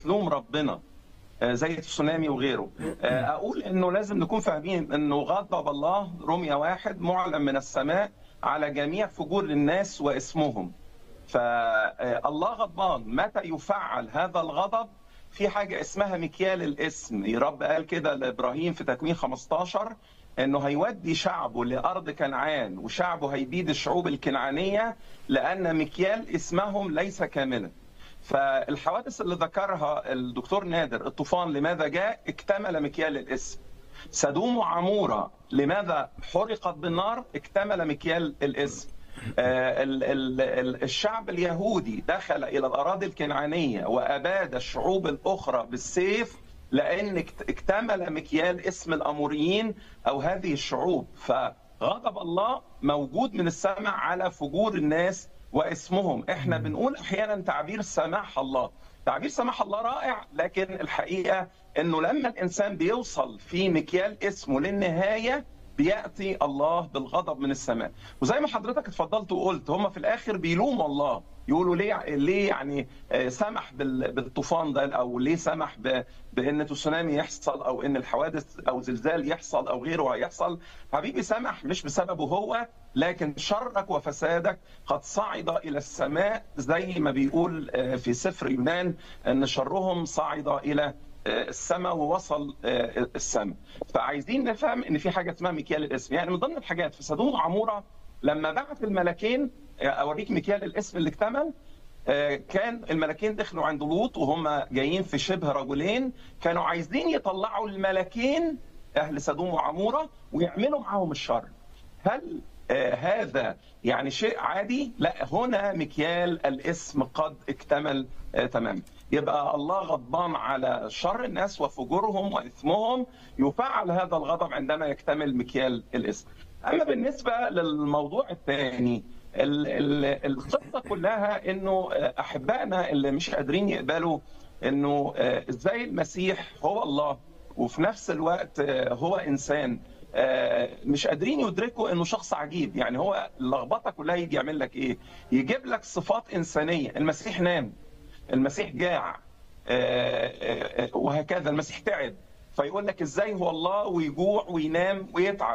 تلوم ربنا آه، زي التسونامي وغيره آه، اقول انه لازم نكون فاهمين انه غضب الله رمية واحد معلن من السماء على جميع فجور الناس واسمهم فالله غضبان متى يفعل هذا الغضب في حاجة اسمها مكيال الاسم رب قال كده لإبراهيم في تكوين 15 انه هيودي شعبه لارض كنعان وشعبه هيبيد الشعوب الكنعانيه لان مكيال اسمهم ليس كاملا فالحوادث اللي ذكرها الدكتور نادر الطوفان لماذا جاء اكتمل مكيال الاسم سدوم وعموره لماذا حرقت بالنار اكتمل مكيال الاسم آه، ال- ال- ال- الشعب اليهودي دخل الى الاراضي الكنعانيه واباد الشعوب الاخرى بالسيف لان اكت- اكتمل مكيال اسم الاموريين او هذه الشعوب فغضب الله موجود من السماء على فجور الناس واسمهم احنا بنقول احيانا تعبير سماح الله تعبير سماح الله رائع لكن الحقيقه انه لما الانسان بيوصل في مكيال اسمه للنهايه بياتي الله بالغضب من السماء وزي ما حضرتك اتفضلت وقلت هم في الاخر بيلوموا الله يقولوا ليه ليه يعني آه، سمح بال- بالطوفان ده او ليه سمح ب- بان تسونامي يحصل او ان الحوادث او زلزال يحصل او غيره هيحصل حبيبي سمح مش بسببه هو لكن شرك وفسادك قد صعد الى السماء زي ما بيقول آه، في سفر يونان ان شرهم صعد الى السماء ووصل آه، السماء فعايزين نفهم ان في حاجه اسمها مكيال الاسم يعني من ضمن الحاجات في سدوم وعموره لما بعت الملكين آه، اوريك مكيال الاسم اللي اكتمل آه، كان الملكين دخلوا عند لوط وهم جايين في شبه رجلين كانوا عايزين يطلعوا الملكين اهل سدوم وعموره ويعملوا معاهم الشر هل آه، هذا يعني شيء عادي؟ لا هنا مكيال الاسم قد اكتمل آه، تماما. يبقى الله غضبان على شر الناس وفجورهم واثمهم يفعل هذا الغضب عندما يكتمل مكيال الاسم. اما بالنسبه للموضوع الثاني ال- ال- القصه كلها انه آه، احبائنا اللي مش قادرين يقبلوا انه آه، ازاي المسيح هو الله وفي نفس الوقت آه، هو انسان آه، مش قادرين يدركوا انه شخص عجيب يعني هو اللخبطه كلها يجي يعمل لك ايه يجيب لك صفات انسانيه المسيح نام المسيح جاع آه، آه، آه، وهكذا المسيح تعب فيقول لك ازاي هو الله ويجوع وينام ويتعب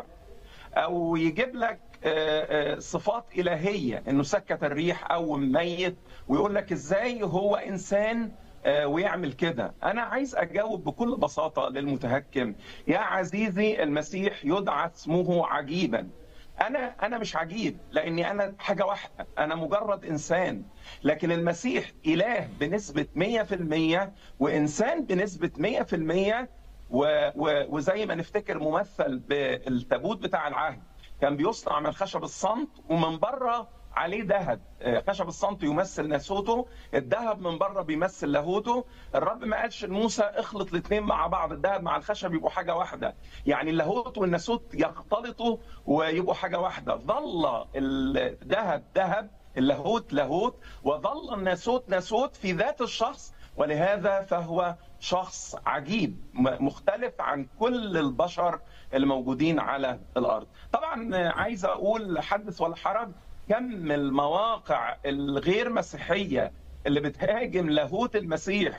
او يجيب لك آه، آه، صفات الهيه انه سكت الريح او ميت ويقول لك ازاي هو انسان آه، ويعمل كده انا عايز اجاوب بكل بساطه للمتهكم يا عزيزي المسيح يدعى اسمه عجيبا انا انا مش عجيب لاني انا حاجه واحده انا مجرد انسان لكن المسيح اله بنسبه 100% وانسان بنسبه 100% و- و- وزي ما نفتكر ممثل بالتابوت بتاع العهد كان بيصنع من خشب الصمت ومن بره عليه ذهب آه، خشب الصمت يمثل ناسوته الذهب من بره بيمثل لاهوته الرب ما قالش لموسى اخلط الاثنين مع بعض الذهب مع الخشب يبقوا حاجه واحده يعني اللاهوت والناسوت يختلطوا ويبقوا حاجه واحده ظل الذهب ذهب اللاهوت لاهوت وظل الناسوت ناسوت في ذات الشخص ولهذا فهو شخص عجيب م- مختلف عن كل البشر الموجودين على الارض. طبعا عايز اقول حدث ولا حرج كم المواقع الغير مسيحيه اللي بتهاجم لاهوت المسيح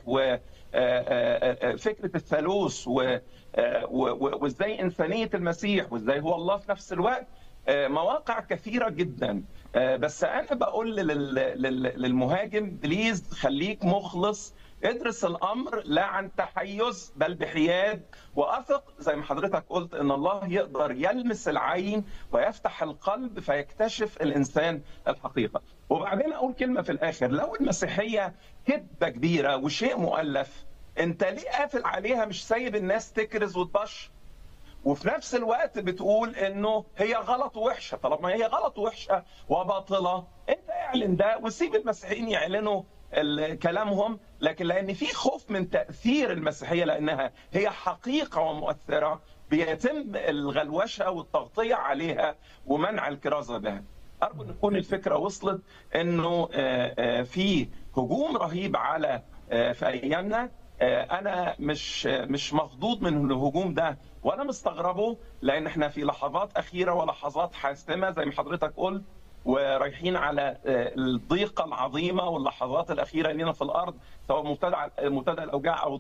وفكره الثالوث و- آه، و- و- وازاي انسانيه المسيح وازاي هو الله في نفس الوقت آه، مواقع كثيره جدا آه، بس انا بقول لل- لل- للمهاجم بليز خليك مخلص ادرس الامر لا عن تحيز بل بحياد واثق زي ما حضرتك قلت ان الله يقدر يلمس العين ويفتح القلب فيكتشف الانسان الحقيقه وبعدين اقول كلمه في الاخر لو المسيحيه كذبه كبيره وشيء مؤلف انت ليه قافل عليها مش سايب الناس تكرز وتبشر وفي نفس الوقت بتقول انه هي غلط ووحشه طالما هي غلط ووحشه وباطله انت اعلن ده وسيب المسيحيين يعلنوا ال- كلامهم لكن لان في خوف من تاثير المسيحيه لانها هي حقيقه ومؤثره بيتم الغلوشه والتغطيه عليها ومنع الكرازه بها. ارجو ان تكون الفكره وصلت انه آه، آه، في هجوم رهيب على آه، في ايامنا آه، انا مش مش مخضوض من الهجوم ده ولا مستغربه لان احنا في لحظات اخيره ولحظات حاسمه زي ما حضرتك قلت ورايحين على الضيقه العظيمه واللحظات الاخيره لنا في الارض سواء مبتدا مبتدا الاوجاع او